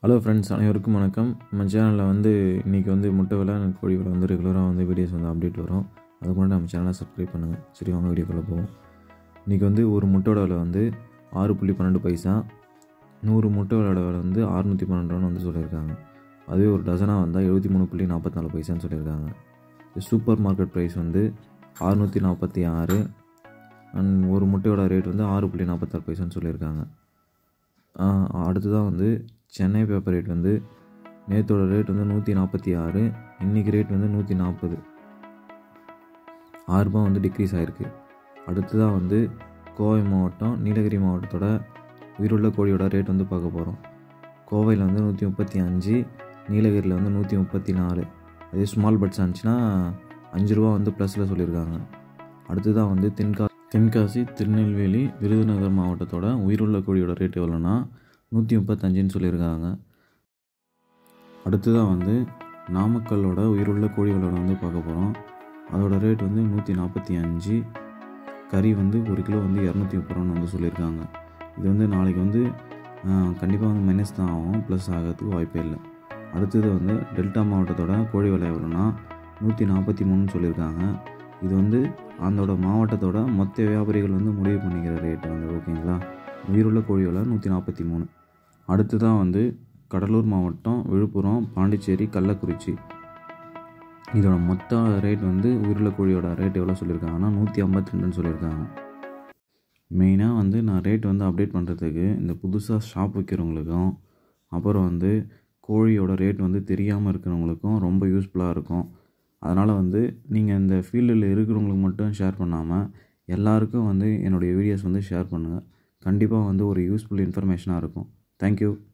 hello friends அனைவருக்கும் வணக்கம் நம்ம சேனலில் வந்து இன்றைக்கி வந்து முட்டை விலை கோழி விலை வந்து ரெகுலராக வந்து வீடியோஸ் வந்து அப்டேட் வரும் அதுக்கு முன்னாடி நம்ம சேனலை சப்ஸ்கிரைப் பண்ணுங்கள் சரி வாங்க வீடியோக்குள்ளே போவோம் இன்றைக்கி வந்து ஒரு முட்டையோட விலை வந்து ஆறு புள்ளி பன்னெண்டு பைசா நூறு முட்டை விலையோட விலை வந்து அறுநூற்றி பன்னெண்டு ரூபான்னு வந்து சொல்லியிருக்காங்க அதுவே ஒரு டசனாக வந்தால் எழுபத்தி மூணு புள்ளி நாற்பத்தி நாலு பைசான்னு சொல்லியிருக்காங்க இது சூப்பர் மார்க்கெட் ப்ரைஸ் வந்து அறுநூற்றி நாற்பத்தி ஆறு அண்ட் ஒரு முட்டையோட ரேட் வந்து ஆறு புள்ளி நாற்பத்தாறு பைசான்னு சொல்லியிருக்காங்க அடுத்ததாக வந்து சென்னை பேப்பர் ரேட் வந்து நேற்றோட ரேட் வந்து நூற்றி நாற்பத்தி ஆறு இன்றைக்கி ரேட் வந்து நூற்றி நாற்பது ஆறுரூபா வந்து டிக்ரீஸ் ஆகிருக்கு அடுத்ததாக வந்து கோவை மாவட்டம் நீலகிரி மாவட்டத்தோட உயிருள்ள கோழியோட ரேட் வந்து பார்க்க போகிறோம் கோவையில் வந்து நூற்றி முப்பத்தி அஞ்சு நீலகிரியில் வந்து நூற்றி முப்பத்தி நாலு அதே ஸ்மால் பட்ஸ் இருந்துச்சுன்னா அஞ்சு ரூபா வந்து ப்ளஸில் சொல்லியிருக்காங்க அடுத்ததாக வந்து தென்கா தென்காசி திருநெல்வேலி விருதுநகர் மாவட்டத்தோட உயிருள்ள கோழியோட ரேட் எவ்வளோன்னா நூற்றி முப்பத்தஞ்சுன்னு சொல்லியிருக்காங்க அடுத்ததாக வந்து நாமக்கல்லோட உயிருள்ள கோழிகளோட வந்து பார்க்க போகிறோம் அதோட ரேட் வந்து நூற்றி நாற்பத்தி அஞ்சு கறி வந்து ஒரு கிலோ வந்து இரநூத்தி முப்பது ரூபான்னு வந்து சொல்லியிருக்காங்க இது வந்து நாளைக்கு வந்து கண்டிப்பாக வந்து மைனஸ் தான் ஆகும் ப்ளஸ் ஆகிறதுக்கு வாய்ப்பே இல்லை அடுத்தது வந்து டெல்டா மாவட்டத்தோட கோழி விலை எவ்வளோன்னா நூற்றி நாற்பத்தி மூணுன்னு சொல்லியிருக்காங்க இது வந்து அதோட மாவட்டத்தோட மொத்த வியாபாரிகள் வந்து முடிவு பண்ணிக்கிற ரேட்டு வந்து ஓகேங்களா உயிருள்ள கோழி விலை நூற்றி நாற்பத்தி மூணு அடுத்ததாக வந்து கடலூர் மாவட்டம் விழுப்புரம் பாண்டிச்சேரி கள்ளக்குறிச்சி இதோட மொத்த ரேட் வந்து உயிருள்ள கோழியோட ரேட் எவ்வளோ சொல்லியிருக்காங்கன்னா நூற்றி ஐம்பத்தி ரெண்டுன்னு சொல்லியிருக்காங்க மெயினாக வந்து நான் ரேட் வந்து அப்டேட் பண்ணுறதுக்கு இந்த புதுசாக ஷாப் வைக்கிறவங்களுக்கும் அப்புறம் வந்து கோழியோட ரேட் வந்து தெரியாமல் இருக்கிறவங்களுக்கும் ரொம்ப யூஸ்ஃபுல்லாக இருக்கும் அதனால் வந்து நீங்கள் இந்த ஃபீல்டில் இருக்கிறவங்களுக்கு மட்டும் ஷேர் பண்ணாமல் எல்லாருக்கும் வந்து என்னுடைய வீடியோஸ் வந்து ஷேர் பண்ணுங்கள் கண்டிப்பாக வந்து ஒரு யூஸ்ஃபுல் இன்ஃபர்மேஷனாக இருக்கும் தேங்க்யூ